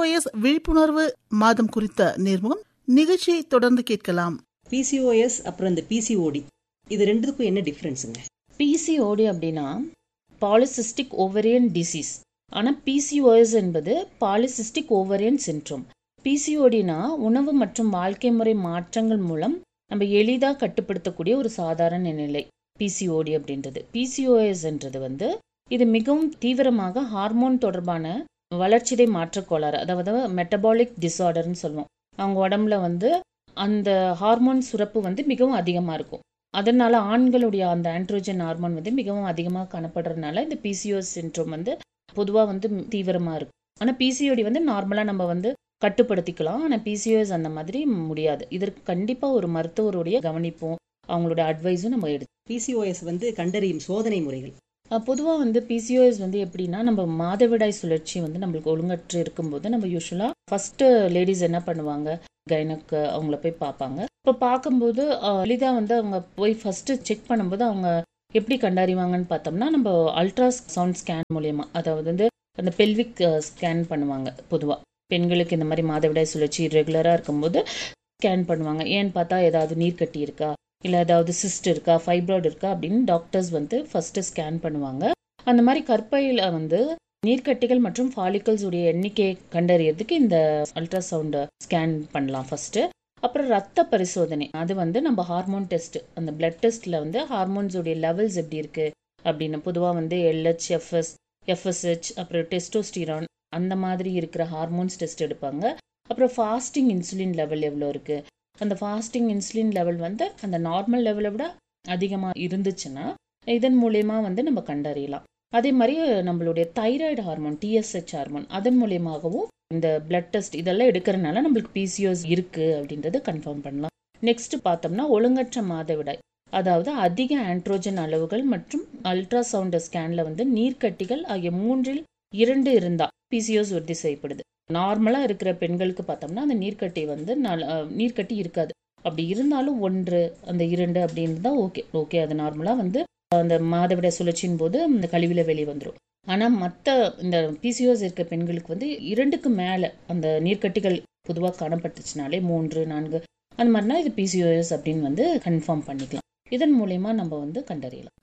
PCOS விழிப்புணர்வு மாதம் குறித்த நேர்முகம் நிகழ்ச்சியை தொடர்ந்து கேட்கலாம் பிசிஓஎஸ் அப்புறம் இந்த பிசிஓடி இது ரெண்டுத்துக்கும் என்ன டிஃப்ரென்ஸுங்க பிசிஓடி அப்படின்னா பாலிசிஸ்டிக் ஓவரியன் டிசீஸ் ஆனால் பிசிஓஎஸ் என்பது பாலிசிஸ்டிக் ஓவரியன் சின்ட்ரோம் பிசிஓடினா உணவு மற்றும் வாழ்க்கை முறை மாற்றங்கள் மூலம் நம்ம எளிதாக கட்டுப்படுத்தக்கூடிய ஒரு சாதாரண நிலை பிசிஓடி அப்படின்றது பிசிஓஎஸ்ன்றது வந்து இது மிகவும் தீவிரமாக ஹார்மோன் தொடர்பான வளர்ச்சிதை மாற்றக் கோளாறு அதாவது மெட்டபாலிக் டிசார்டர்னு சொல்லுவோம் அவங்க உடம்புல வந்து அந்த ஹார்மோன் சுரப்பு வந்து மிகவும் அதிகமாக இருக்கும் அதனால ஆண்களுடைய அந்த ஆண்ட்ரோஜன் ஹார்மோன் வந்து மிகவும் அதிகமாக காணப்படுறதுனால இந்த பிசிஓஎஸ் சின்ட்ரோம் வந்து பொதுவாக வந்து தீவிரமாக இருக்கும் ஆனால் பிசிஓடி வந்து நார்மலாக நம்ம வந்து கட்டுப்படுத்திக்கலாம் ஆனால் பிசிஓஎஸ் அந்த மாதிரி முடியாது இதற்கு கண்டிப்பாக ஒரு மருத்துவருடைய கவனிப்பும் அவங்களோட அட்வைஸும் நம்ம எடுத்து பிசிஓஎஸ் வந்து கண்டறியும் சோதனை முறைகள் பொதுவாக வந்து பிசிஓஎஸ் வந்து எப்படின்னா நம்ம மாதவிடாய் சுழற்சி வந்து நம்மளுக்கு ஒழுங்கற்று இருக்கும்போது நம்ம யூஸ்வலாக ஃபர்ஸ்ட் லேடிஸ் என்ன பண்ணுவாங்க கைனக்கு அவங்கள போய் பார்ப்பாங்க இப்போ பார்க்கும்போது எளிதாக வந்து அவங்க போய் ஃபர்ஸ்ட் செக் பண்ணும்போது அவங்க எப்படி கண்டறிவாங்கன்னு பார்த்தோம்னா நம்ம அல்ட்ரா சவுண்ட் ஸ்கேன் மூலயமா அதாவது வந்து அந்த பெல்விக் ஸ்கேன் பண்ணுவாங்க பொதுவாக பெண்களுக்கு இந்த மாதிரி மாதவிடாய் சுழற்சி ரெகுலராக இருக்கும்போது ஸ்கேன் பண்ணுவாங்க ஏன்னு பார்த்தா ஏதாவது நீர்க்கட்டி இருக்கா இல்லை ஏதாவது சிஸ்ட் இருக்கா ஃபைப்ராய்டு இருக்கா அப்படின்னு டாக்டர்ஸ் வந்து ஃபர்ஸ்ட் ஸ்கேன் பண்ணுவாங்க அந்த மாதிரி கற்பையில் வந்து நீர்க்கட்டிகள் மற்றும் ஃபாலிக்கல்ஸ் உடைய எண்ணிக்கையை கண்டறியறதுக்கு இந்த அல்ட்ராசவுண்ட் ஸ்கேன் பண்ணலாம் ஃபர்ஸ்ட் அப்புறம் ரத்த பரிசோதனை அது வந்து நம்ம ஹார்மோன் டெஸ்ட் அந்த பிளட் டெஸ்ட்ல வந்து ஹார்மோன்ஸ் உடைய லெவல்ஸ் எப்படி இருக்கு அப்படின்னு பொதுவாக வந்து எல்ஹெச் எஃப்எஸ் எஃப்எஸ்ஹெச் அப்புறம் டெஸ்டோஸ்டிரான் அந்த மாதிரி இருக்கிற ஹார்மோன்ஸ் டெஸ்ட் எடுப்பாங்க அப்புறம் ஃபாஸ்டிங் இன்சுலின் லெவல் எவ்வளோ இருக்கு அந்த ஃபாஸ்டிங் இன்சுலின் லெவல் வந்து அந்த நார்மல் லெவலை விட அதிகமாக இருந்துச்சுன்னா இதன் மூலயமா வந்து நம்ம கண்டறியலாம் அதே மாதிரி நம்மளுடைய தைராய்டு ஹார்மோன் டிஎஸ்ஹெச் ஹார்மோன் அதன் மூலியமாகவும் இந்த பிளட் டெஸ்ட் இதெல்லாம் எடுக்கிறதுனால நம்மளுக்கு பிசிஓஸ் இருக்கு அப்படின்றத கன்ஃபார்ம் பண்ணலாம் நெக்ஸ்ட் பார்த்தோம்னா ஒழுங்கற்ற மாதவிடாய் அதாவது அதிக ஆண்ட்ரோஜன் அளவுகள் மற்றும் அல்ட்ராசவுண்ட் ஸ்கேன்ல வந்து நீர்க்கட்டிகள் ஆகிய மூன்றில் இரண்டு இருந்தா பிசிஓஸ் உறுதி செய்யப்படுது நார்மலாக இருக்கிற பெண்களுக்கு பார்த்தோம்னா அந்த நீர்க்கட்டி வந்து நீர்க்கட்டி இருக்காது அப்படி இருந்தாலும் ஒன்று அந்த இரண்டு அப்படின்னு தான் ஓகே ஓகே அது நார்மலாக வந்து அந்த மாதவிட சுழற்சியின் போது அந்த கழிவுல வெளியே வந்துடும் ஆனால் மற்ற இந்த பிசிஓஸ் இருக்க பெண்களுக்கு வந்து இரண்டுக்கு மேலே அந்த நீர்க்கட்டிகள் பொதுவாக காணப்பட்டுச்சுனாலே மூன்று நான்கு அந்த மாதிரினா இது பிசிஓஎஸ் அப்படின்னு வந்து கன்ஃபார்ம் பண்ணிக்கலாம் இதன் மூலயமா நம்ம வந்து கண்டறியலாம்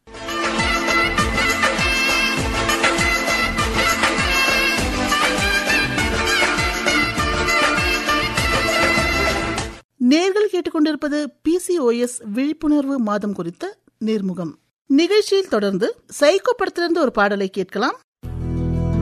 நேர்கள் கேட்டுக்கொண்டிருப்பது பிசிஓஎஸ் விழிப்புணர்வு மாதம் குறித்த நேர்முகம் நிகழ்ச்சியில் தொடர்ந்து சைக்கோ படத்திலிருந்து ஒரு பாடலை கேட்கலாம்